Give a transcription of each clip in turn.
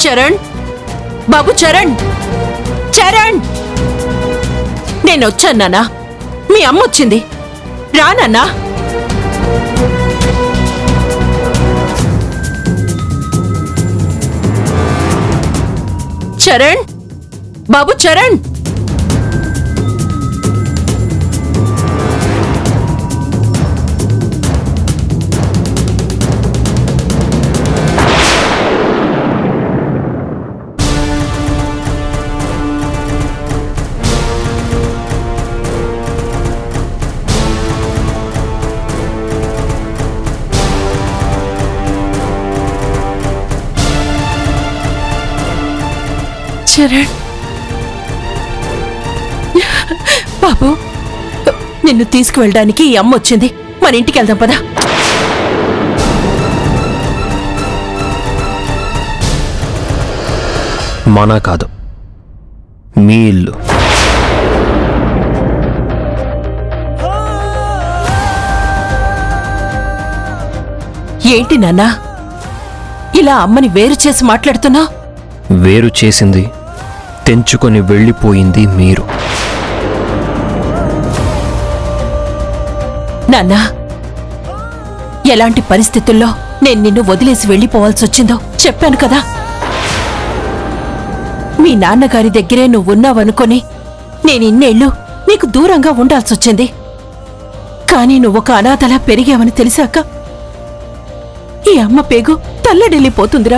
చరణ్ బాబు చరణ్ చరణ్ నేను వచ్చాను నాన్నా మీ అమ్మ వచ్చింది రా నాన్నా చరణ్ బాబు చరణ్ చరణ్ బాబు నిన్ను తీసుకువెళ్ళడానికి ఈ అమ్మ వచ్చింది మన ఇంటికి వెళ్దాం పదా మన కాదు మీ ఇల్లు ఏంటి నాన్నా ఇలా అమ్మని వేరు చేసి మాట్లాడుతున్నా వేరు చేసింది తెంచుకొని వెళ్ళిపోయింది మీరు నాన్నా ఎలాంటి పరిస్థితుల్లో నేను నిన్ను వదిలేసి వెళ్ళిపోవాల్సి వచ్చిందో చెప్పాను కదా మీ నాన్నగారి దగ్గరే నువ్వు ఉన్నావనుకొని నేను ఇన్నేళ్ళు నీకు దూరంగా ఉండాల్సొచ్చింది కానీ నువ్వొక అనాథలా పెరిగావని తెలిసాక ఈ అమ్మ పేగు తల్లడిల్లిపోతుందిరా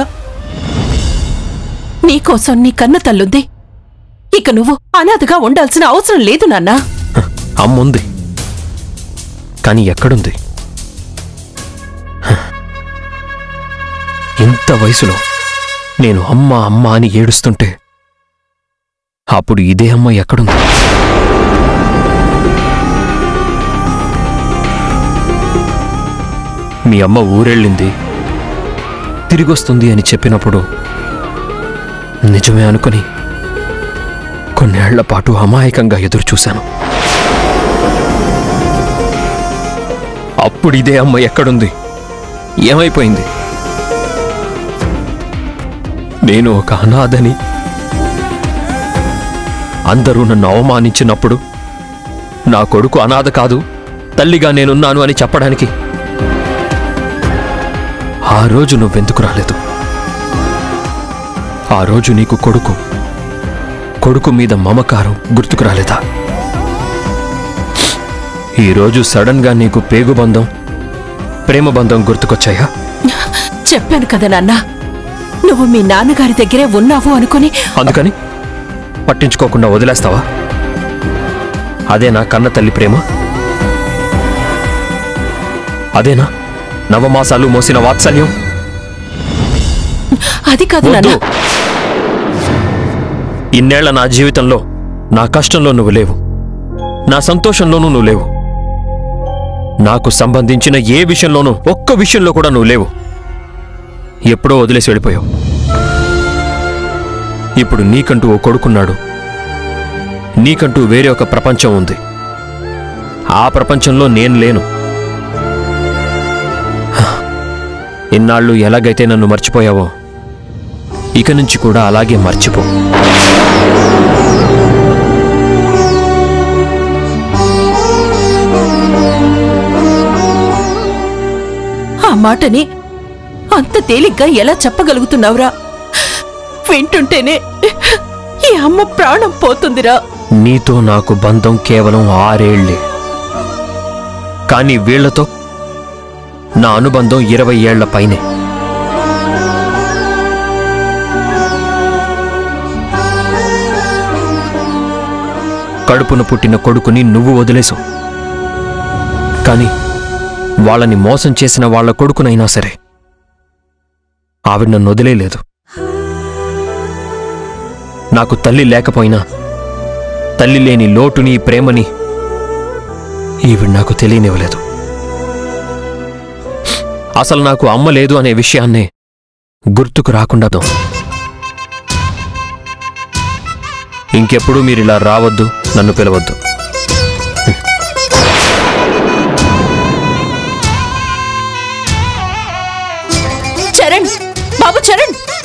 నీకోసం నీ కన్న తల్లుంది ఇక నువ్వు అనాథగా ఉండాల్సిన అవసరం లేదు నాన్నా హ, అమ్ముంది కానీ ఎక్కడుంది హ, ఇంత వయసులో నేను అమ్మ అమ్మ అని ఏడుస్తుంటే అప్పుడు ఇదే అమ్మ ఎక్కడుంది మీ అమ్మ ఊరెళ్ళింది తిరిగొస్తుంది అని చెప్పినప్పుడు నిజమే అనుకుని కొన్నేళ్ల పాటు అమాయకంగా ఎదురుచూశాను అప్పుడు ఇదే అమ్మ ఎక్కడుంది ఏమైపోయింది నేను ఒక అనాథని అందరూ నన్ను అవమానించినప్పుడు నా కొడుకు అనాథ కాదు తల్లిగా నేనున్నాను అని చెప్పడానికి ఆ రోజు నువ్వెందుకు రాలేదు ఆ రోజు నీకు కొడుకు కొడుకు మీద మమకారం గుర్తుకు రాలేదా ఈరోజు సడన్ గా నీకు పేగుబంధం ప్రేమ బంధం గుర్తుకొచ్చాయా చెప్పాను కదా నాన్న నువ్వు మీ నాన్నగారి దగ్గరే ఉన్నావు అనుకుని అందుకని పట్టించుకోకుండా వదిలేస్తావా అదేనా కన్న తల్లి ప్రేమ అదేనా నవమాసాలు మోసిన వాత్సల్యం అది కాదు వద్దు నాన్న ఇన్నేళ్ల నా జీవితంలో నా కష్టంలో నువ్వు లేవు నా సంతోషంలోనూ నువ్వు లేవు నాకు సంబంధించిన ఏ విషయంలోనూ ఒక్క విషయంలో కూడా నువ్వు లేవు ఎప్పుడో వదిలేసి వెళ్ళిపోయావు ఇప్పుడు నీకంటూ ఓ కొడుకున్నాడు నీకంటూ వేరే ఒక ప్రపంచం ఉంది ఆ ప్రపంచంలో నేను లేను హ, ఇన్నాళ్ళు ఎలాగైతే నన్ను మర్చిపోయావో ఇక నుంచి కూడా అలాగే మర్చిపో ఆ మాటని అంత తేలిగ్గా ఎలా చెప్పగలుగుతున్నావురా వింటుంటేనే ఈ అమ్మ ప్రాణం పోతుందిరా నీతో నాకు బంధం కేవలం ఆరేళ్లే కానీ వీళ్లతో నా అనుబంధం ఇరవై ఏళ్ల పైనే కడుపున పుట్టిన కొడుకుని నువ్వు వదిలేసావు కానీ వాళ్ళని మోసం చేసిన వాళ్ళ కొడుకునైనా సరే ఆవిడ నన్ను వదిలేలేదు నాకు తల్లి లేకపోయినా తల్లి లేని లోటుని ప్రేమని ఈవిడ నాకు తెలియనివ్వలేదు అసలు నాకు అమ్మ లేదు అనే విషయాన్నే గుర్తుకు రాకుండా దో. ఇంకెప్పుడు మీరు ఇలా రావద్దు నన్ను పిలవద్దు చరణ్ బాబు చరణ్